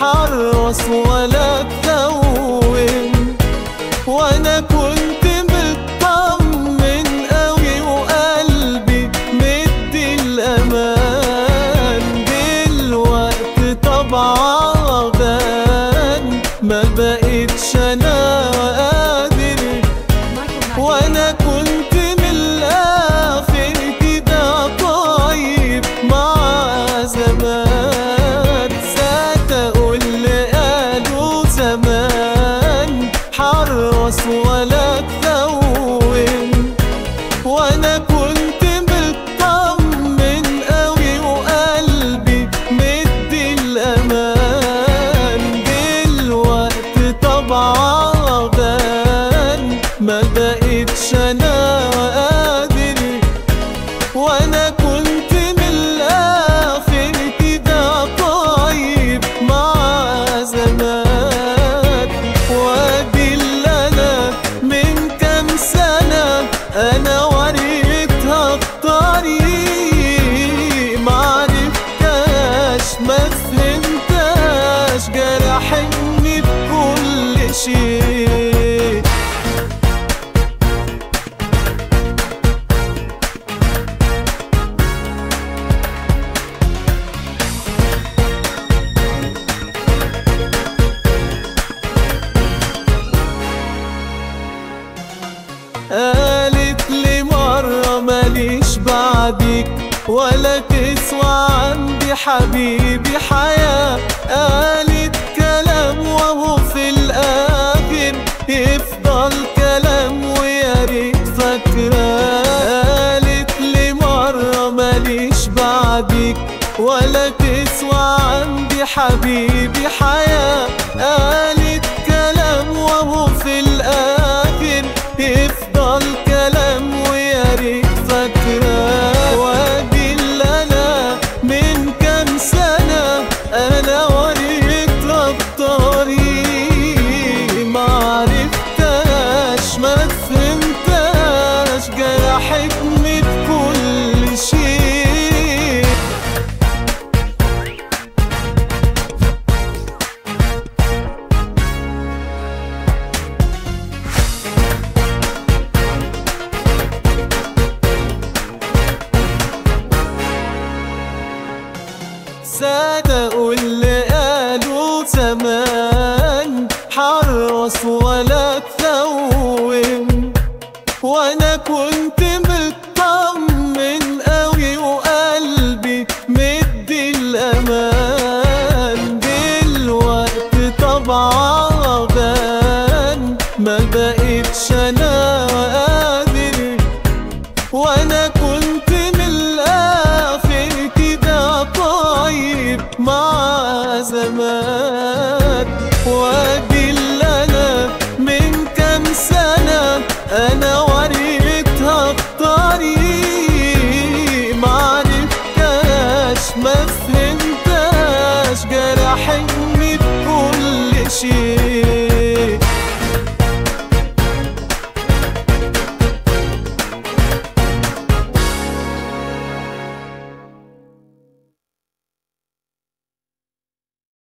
حرص ولا تكون وانا كنت مطمن قوي وقلبي مدي الامان دلوقتي طبعا غان ما بقتش انا قادر وانا كنت من الاخر كده طيب مع زمان ساعات اقول اللي قالوا زمان حرص ولا تكون وانا كنت مطمن قوي وقلبي مدي الامان دلوقتي طبعا غان ما بقتش انا قادر وانا كنت من الاخر كده طيب مع زمان وادي اللي انا من كام سنه انا وريتها الطريق معرفتاش ما فهمتاش جرحني بكل شيء قالت لي مرة ماليش بعدك ولا تسوى عندي حبيبي حياة قالت كلام وهو في الآخر يفضل كلام ويا ريت فاكراه قالت لي مرة ماليش بعدك ولا تسوى عندي حبيبي حياة قالت كلام وهو في الآخر يفضل كلام ويا ريت فاكراه وادي اللي انا من كام سنة انا وريتها الطريق معرفتاش ما فهمتاش جرحتني بكل شيء ساعات اقول اللي قالوا زمان حرص ولا تثوم وانا كنت مطمن قوي وقلبي مدي الامان دلوقتي طبعا غان ما بقتش انا قادر وانا كنت من الاخر كده طيب مع زمان وادي اللي انا من كام سنة انا وريتها الطريق معرفتاش ما فهمتاش جرحني بكل شيء